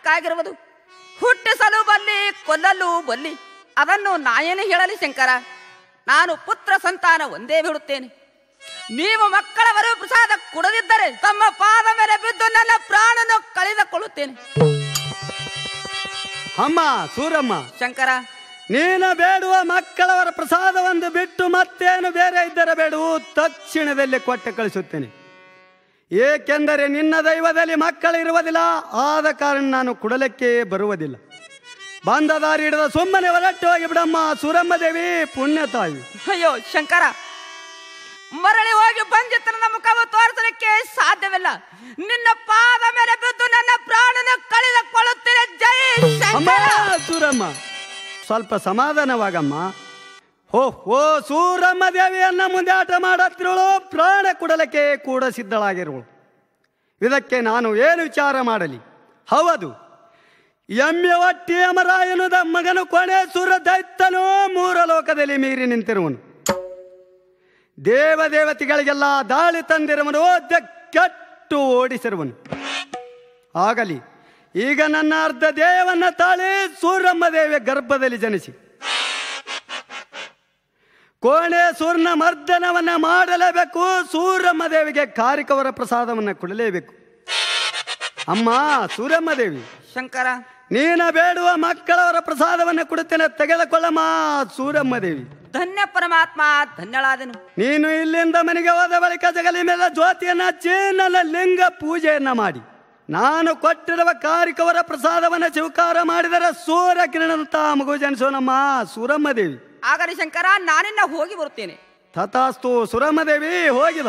ಬೇಕಾಗಿರುವುದು ಹುಟ್ಟಿಸಲು ಬಲ್ಲಿ ಕೊಲ್ಲಲು ಬಲ್ಲಿ ಅದನ್ನು ನಾಯೇನು ಹೇಳಲಿ ಶಂಕರ ನಾನು ಪುತ್ರ ಸಂತಾನ ಒಂದೇ ಬಿಡುತ್ತೇನೆ ನೀವು ಮಕ್ಕಳವರು ಪ್ರಸಾದ ಕೊಡದಿದ್ದರೆ ತಮ್ಮ ಪಾದ ಮೇಲೆ ಬಿದ್ದು ನನ್ನ ಪ್ರಾಣನು ಕಳೆದುಕೊಳ್ಳುತ್ತೇನೆ ಅಮ್ಮ ಸೂರಮ್ಮ ಶಂಕರ ನೀನು ಬೇಡುವ ಮಕ್ಕಳವರ ಪ್ರಸಾದವನ್ನು ಬಿಟ್ಟು ಮತ್ತೇನು ಬೇರೆ ಇದ್ದರೆ ಬೇಡವು ತಕ್ಷಣದಲ್ಲಿ ಕೊಟ್ಟು ಕಳಿಸುತ್ತೇನೆ ಏಕೆಂದರೆ ನಿನ್ನ ದೈವದಲ್ಲಿ ಮಕ್ಕಳಿರುವುದಿಲ್ಲ ಆದ ಕಾರಣ ನಾನು ಕುಡಲಕ್ಕೆ ಬರುವುದಿಲ್ಲ ಬಂದ ದಾರಿ ಹಿಡಿದ ಸುಮ್ಮನೆ ಹೊರಟು ಹೋಗಿ ಬಿಡಮ್ಮ ಸೂರಮ್ಮ ದೇವಿ ಪುಣ್ಯ ತಾಯಿ ಅಯ್ಯೋ ಶಂಕರ ಮರಳಿ ಹೋಗಿ ಬಂಜಿತನ ಮುಖವು ತೋರಿಸಲಿಕ್ಕೆ ಸಾಧ್ಯವಿಲ್ಲ ನಿನ್ನ ಪಾದ ಮೇಲೆ ಬಿದ್ದು ನನ್ನ ಪ್ರಾಣನ ಕಳೆದುಕೊಳ್ಳುತ್ತೇನೆ ಜೈ ಅಮ್ಮ ಶಂಕರ ಸೂರಮ್ಮ ಸ್ವಲ್ಪ ಸಮಾಧಾನವಾಗಮ್ಮ ಹೋ ಹೋ ಸೂರಮ್ಮ ದೇವಿಯನ್ನ ಮುಂದೆ ಆಟ ಮಾಡತ್ತಿರುವಳು ಪ್ರಾಣ ಕೊಡಲಿಕ್ಕೆ ಕೂಡ ಸಿದ್ಧಳಾಗಿರುವಳು ಇದಕ್ಕೆ ನಾನು ಏನು ವಿಚಾರ ಮಾಡಲಿ ಹೌದು ಎಮ್ಮೆ ಒಟ್ಟಿ ಅಮರಾಯನುದ ಮಗನು ಕೊನೆ ಸುರ ದೈತ್ತನು ಮೂರ ಲೋಕದಲ್ಲಿ ಮೀರಿ ನಿಂತಿರುವನು ದೇವದೇವತೆಗಳಿಗೆಲ್ಲ ದಾಳಿ ತಂದಿರುವನು ಕೆಟ್ಟು ಓಡಿಸಿರುವನು ಆಗಲಿ ಈಗ ನನ್ನ ಅರ್ಧ ದೇಹವನ್ನ ತಾಳಿ ಸೂರಮ್ಮ ದೇವಿಯ ಗರ್ಭದಲ್ಲಿ ಜನಿಸಿ ಕೋಣೆ ಸೂರ್ಯನ ಮರ್ದನವನ್ನ ಮಾಡಲೇಬೇಕು ಸೂರಮ್ಮ ದೇವಿಗೆ ಕಾರಿಕವರ ಪ್ರಸಾದವನ್ನ ಕೊಡಲೇಬೇಕು ಅಮ್ಮ ಸೂರಮ್ಮ ದೇವಿ ಶಂಕರ ನೀನ ಬೇಡುವ ಮಕ್ಕಳವರ ಪ್ರಸಾದವನ್ನ ಕೊಡುತ್ತೇನೆ ತೆಗೆದುಕೊಳ್ಳಮ್ಮ ಸೂರಮ್ಮ ದೇವಿ ಧನ್ಯ ಪರಮಾತ್ಮ ಧನ್ಯಳಾದೆನು ನೀನು ಇಲ್ಲಿಂದ ಮನೆಗೆ ಹೋದ ಬಳಿಕ ಜಗಲಿ ಮೇಲೆ ಜ್ಯೋತಿಯನ್ನ ಹಚ್ಚಿ ನನ್ನ ಲಿಂಗ ಪೂಜೆಯನ್ನ ಮಾಡಿ ನಾನು ಕೊಟ್ಟಿರುವ ಕಾರಿಕವರ ಪ್ರಸಾದವನ್ನ ಸ್ವೀಕಾರ ಮಾಡಿದರೆ ಸೂರ್ಯ ಕಿರಣಂತ ಮಗು ಜನಿಸೋನಮ್ಮ ಸೂರಮ್ಮ ದೇವಿ ಆಗಲಿ ಶಂಕರ ನಾನಿನ್ನ ಹೋಗಿ ಬರುತ್ತೇನೆ ತಥಾಸ್ತು ಸುರಮ್ಮ ದೇವಿ ಹೋಗಿದ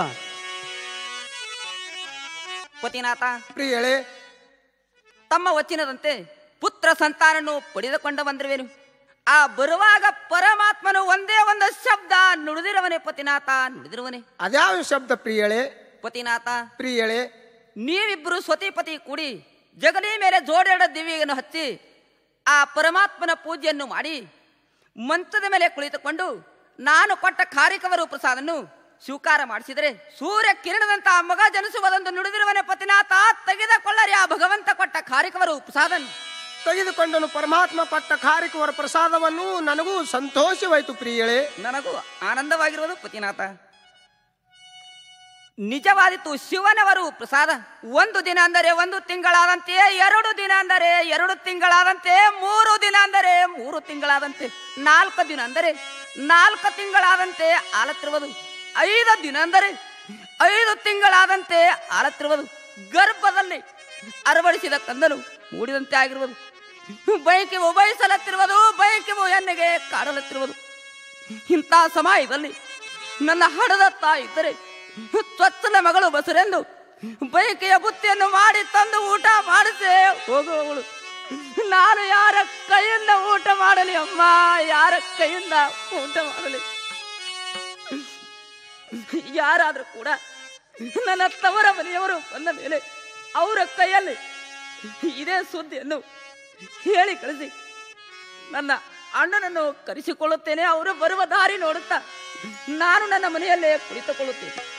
ಪತಿನಾಥ ಪ್ರಿಯಳೇ ತಮ್ಮ ವಚನದಂತೆ ಪುತ್ರ ಸಂತಾನನು ಪಡೆದುಕೊಂಡ ಬಂದಿರುವೆನು ಆ ಬರುವಾಗ ಪರಮಾತ್ಮನು ಒಂದೇ ಒಂದು ಶಬ್ದ ನುಡಿದಿರುವನೆ ಪತಿನಾಥ ನುಡಿದಿರುವನೆ ಅದ್ಯಾವ ಶಬ್ದ ಪ್ರಿಯಳೇ ಪತಿನಾಥ ಪ್ರಿಯಳೇ ನೀವಿಬ್ಬರು ಸ್ವತಿಪತಿ ಕೂಡಿ ಜಗಲಿ ಮೇಲೆ ಜೋಡೆರಡು ದಿವ್ಯವನ್ನು ಹಚ್ಚಿ ಆ ಪರಮಾತ್ಮನ ಪೂಜೆಯನ್ನು ಮಾಡಿ ಮಂತ್ರದ ಮೇಲೆ ಕುಳಿತುಕೊಂಡು ನಾನು ಕೊಟ್ಟ ಕಾರಿಕವರು ಪ್ರಸಾದನ್ನು ಸ್ವೀಕಾರ ಮಾಡಿಸಿದರೆ ಸೂರ್ಯ ಕಿರಣದಂತ ಮಗ ಜನಿಸುವುದೊಂದು ನುಡಿದಿರುವನೆ ಪತಿನಾಥ ತೆಗೆದುಕೊಳ್ಳರಿ ಆ ಭಗವಂತ ಕೊಟ್ಟ ಕಾರಿಕವರು ಪ್ರಸಾದನ್ನು ತೆಗೆದುಕೊಂಡನು ಪರಮಾತ್ಮ ಕೊಟ್ಟ ಕಾರಿಕವರ ಪ್ರಸಾದವನ್ನು ನನಗೂ ಸಂತೋಷವಾಯಿತು ಪ್ರಿಯಳೇ ನನಗೂ ಆನಂದವಾಗಿರುವುದು ಪತಿನಾಥ ನಿಜವಾದಿತ್ತು ಶಿವನವರು ಪ್ರಸಾದ ಒಂದು ದಿನ ಅಂದರೆ ಒಂದು ತಿಂಗಳಾದಂತೆ ಎರಡು ದಿನ ಅಂದರೆ ಎರಡು ತಿಂಗಳಾದಂತೆ ಮೂರು ದಿನ ಅಂದರೆ ಮೂರು ತಿಂಗಳಾದಂತೆ ನಾಲ್ಕು ದಿನ ಅಂದರೆ ನಾಲ್ಕು ತಿಂಗಳಾದಂತೆ ಆಲತ್ತಿರುವುದು ಐದು ದಿನ ಅಂದರೆ ಐದು ತಿಂಗಳಾದಂತೆ ಆಲತ್ತಿರುವುದು ಗರ್ಭದಲ್ಲಿ ಅರವಡಿಸಿದ ಕಂದನು ಮೂಡಿದಂತೆ ಆಗಿರುವುದು ಬೈಕಿವು ಬಯಸಲತ್ತಿರುವುದು ಬೈಕಿವು ಎಣ್ಣೆಗೆ ಕಾಡಲತ್ತಿರುವುದು ಇಂಥ ಸಮಯದಲ್ಲಿ ನನ್ನ ಹಡದ ತಾಯಿ ಇದ್ದರೆ ತ್ವಚ್ಚಲ ಮಗಳು ಬಸರೆಂದು ಬೈಕೆಯ ಬುತ್ತಿಯನ್ನು ಮಾಡಿ ತಂದು ಊಟ ಮಾಡಿಸಿ ಹೋಗುವವಳು ನಾನು ಯಾರ ಕೈಯಿಂದ ಊಟ ಮಾಡಲಿ ಅಮ್ಮ ಯಾರ ಕೈಯಿಂದ ಊಟ ಮಾಡಲಿ ಯಾರಾದ್ರೂ ಕೂಡ ನನ್ನ ತವರ ಮನೆಯವರು ಬಂದ ಮೇಲೆ ಅವರ ಕೈಯಲ್ಲಿ ಇದೇ ಸುದ್ದಿಯನ್ನು ಹೇಳಿ ಕಳಿಸಿ ನನ್ನ ಅಣ್ಣನನ್ನು ಕರೆಸಿಕೊಳ್ಳುತ್ತೇನೆ ಅವರು ಬರುವ ದಾರಿ ನೋಡುತ್ತಾ ನಾನು ನನ್ನ ಮನೆಯಲ್ಲೇ ಕುಳಿತುಕೊಳ್ಳುತ್ತೇನೆ